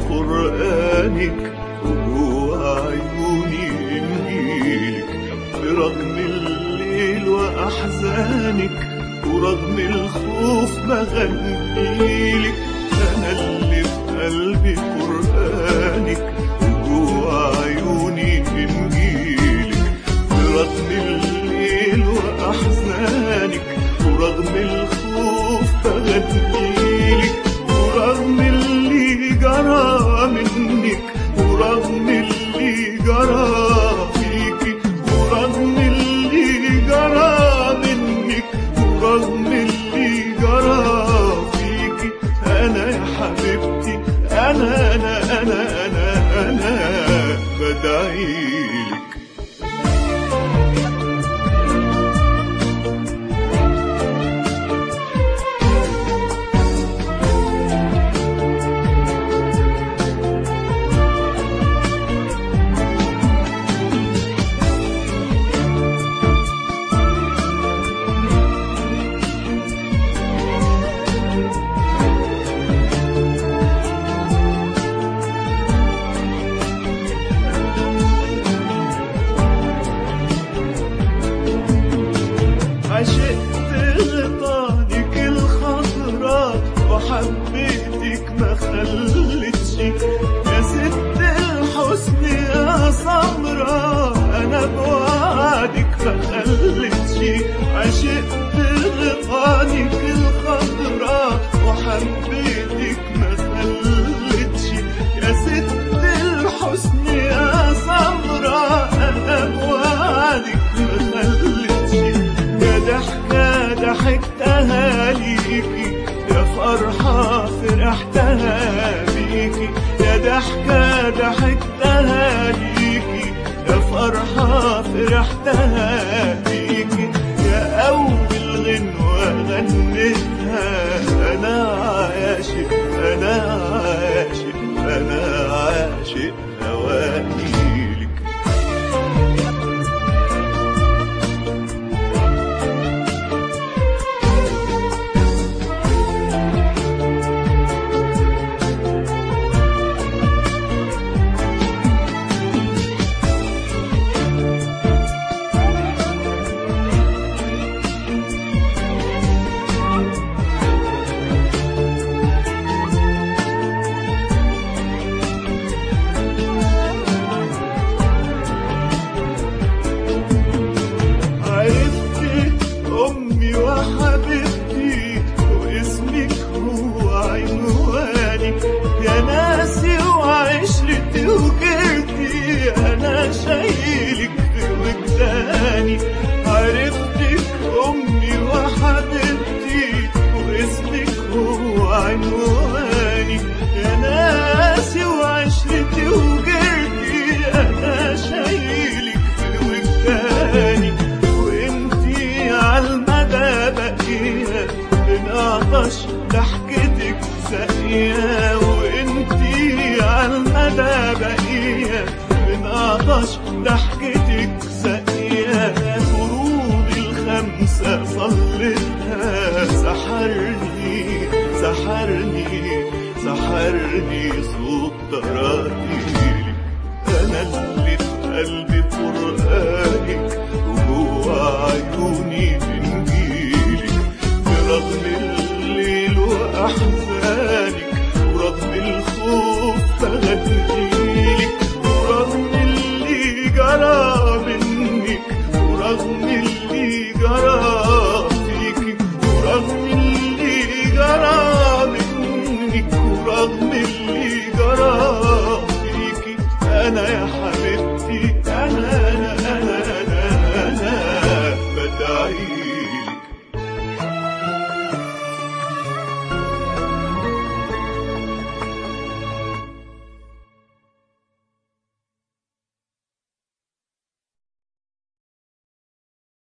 قرآنك وجوه عيوني إنجيلك برغم الليل وأحزانك ورغم الخوف بغنيلك أنا اللي في قلبي قرآنك وجوه عيوني إنجيلك برغم الليل وأحزانك ورغم الخوف بغنيلك ورغم اللي جرى منك ورغم اللي جرى فيكي ورغم اللي جرى منك ورغم اللي جرى فيكي انا يا حبيبتي انا انا انا انا انا بدعيلك عشقت غطانك الخضراء وحبيتك ما خلتش يا ست الحسن يا سمراء انا بوعدك ما خلتش عشقت غطانك الخضراء وحبيتك ما خلتش يا ست الحسن يا سمراء انا بوعدك ما خلتش يا ضحكة ضحكتها ليكي يا فرحة فرحتها بيكي يا ضحكة ضحكتها ليكي يا فرحة فرحتها بيكي يا أول غنوة غنيتها أنا عاشق أنا عاشق أنا عاشق هوانيلك عرفتك أمي وحبيبتي واسمك هو عنواني يا ناسي وعشرتي وجرتي أنا شايلك في وجداني عرفتك أمي وحبيبتي واسمك هو عنواني يا ناسي وعشرتي وجرتي أنا شايلك في وجداني وانتي عالمدى بقية من عطش ضحكتك سقية وانتي عالمدى بقية من عطش ضحكتك سقية فروض الخمسة صليتها سحرني سحرني سحرني صوت طراتي